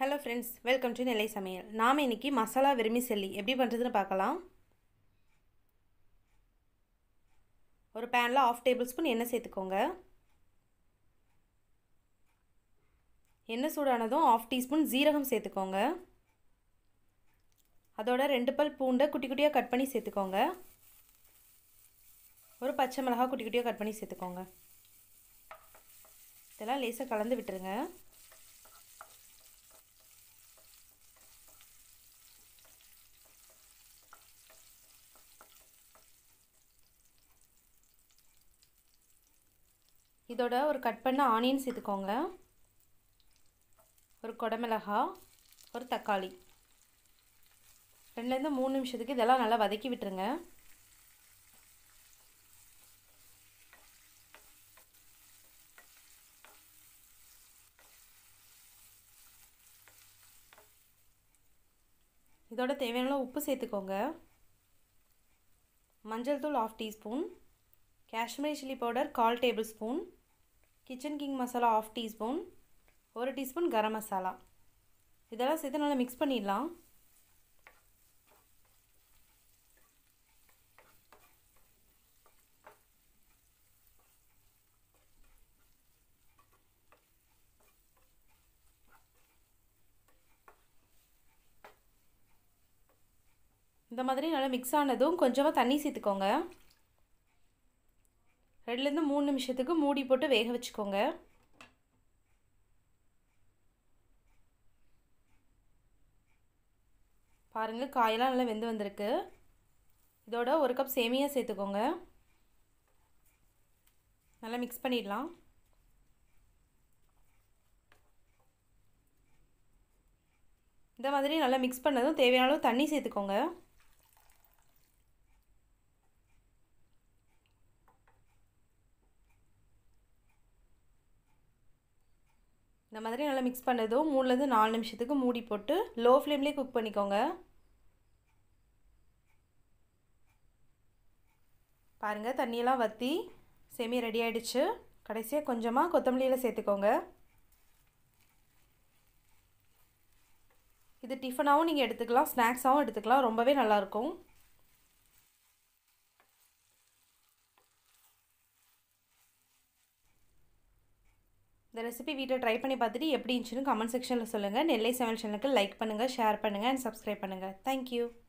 hello friends welcome to Nellai Samayal நாம் இன்னைக்கு மசாலா விரும்பி செல்லி எப்படி பண்ணுறதுன்னு பார்க்கலாம் ஒரு பேனில் ஆஃப் டேபிள் ஸ்பூன் எண்ணெய் சேர்த்துக்கோங்க எண்ணெய் சூடானதும் ஆஃப் டீஸ்பூன் ஜீரகம் சேர்த்துக்கோங்க அதோட ரெண்டு பல் பூண்டை குட்டி குட்டியாக கட் பண்ணி சேர்த்துக்கோங்க ஒரு பச்சை மிளகா குட்டி குட்டியாக கட் பண்ணி சேர்த்துக்கோங்க இதெல்லாம் லேசாக கலந்து விட்டுருங்க இதோட ஒரு கட் பண்ண ஆனியன் சேர்த்துக்கோங்க ஒரு கொடமிளகா ஒரு தக்காளி ரெண்டுலேருந்து மூணு நிமிஷத்துக்கு இதெல்லாம் நல்லா வதக்கி விட்டுருங்க இதோட தேவையான உப்பு சேர்த்துக்கோங்க மஞ்சள் தூள் half teaspoon Kashmiri chilli powder கால் table spoon kitchen king masala half teaspoon ஒரு டீஸ்பூன் கரம் மசாலா இதெல்லாம் சேர்த்து நல்லா மிக்ஸ் பண்ணிடலாம் இந்த மாதிரி நல்லா மிக்ஸ் ஆனதும் கொஞ்சமாக தண்ணி சேர்த்துக்கோங்க ரெண்டுலேருந்து மூணு நிமிஷத்துக்கு மூடி போட்டு வேக வச்சுக்கோங்க பாருங்கள் காயெல்லாம் நல்லா வெந்து வந்திருக்கு இதோட ஒரு கப் சேமியா சேர்த்துக்கோங்க நல்லா மிக்ஸ் பண்ணிடலாம் இந்த மாதிரி நல்லா மிக்ஸ் பண்ணதும் தேவையான அளவு தண்ணி சேர்த்துக்கோங்க இந்த மாதிரி நல்லா மிக்ஸ் பண்ணதும் மூணுலேருந்து நாலு நிமிஷத்துக்கு மூடி போட்டு லோ ஃப்ளேம்லேயே குக் பண்ணிக்கோங்க பாருங்கள் தண்ணியெல்லாம் வற்றி செமி ரெடி ஆகிடுச்சு கடைசியாக கொஞ்சமாக கொத்தமல்லியில் சேர்த்துக்கோங்க இது டிஃபனாகவும் நீங்கள் எடுத்துக்கலாம் ஸ்நாக்ஸாகவும் எடுத்துக்கலாம் ரொம்பவே நல்லாயிருக்கும் இந்த ரெசிபி வீட்டில் ட்ரை பண்ணி பார்த்துட்டு எப்படி இருந்துச்சுன்னு கமெண்ட் செக்ஷனில் சொல்லுங்கள் நெல்லை சமையல் சேனலுக்கு லைக் பண்ணுங்கள் ஷேர் பண்ணுங்கள் அண்ட் சப்ஸ்கிரைப் பண்ணுங்கள் தேங்க்யூ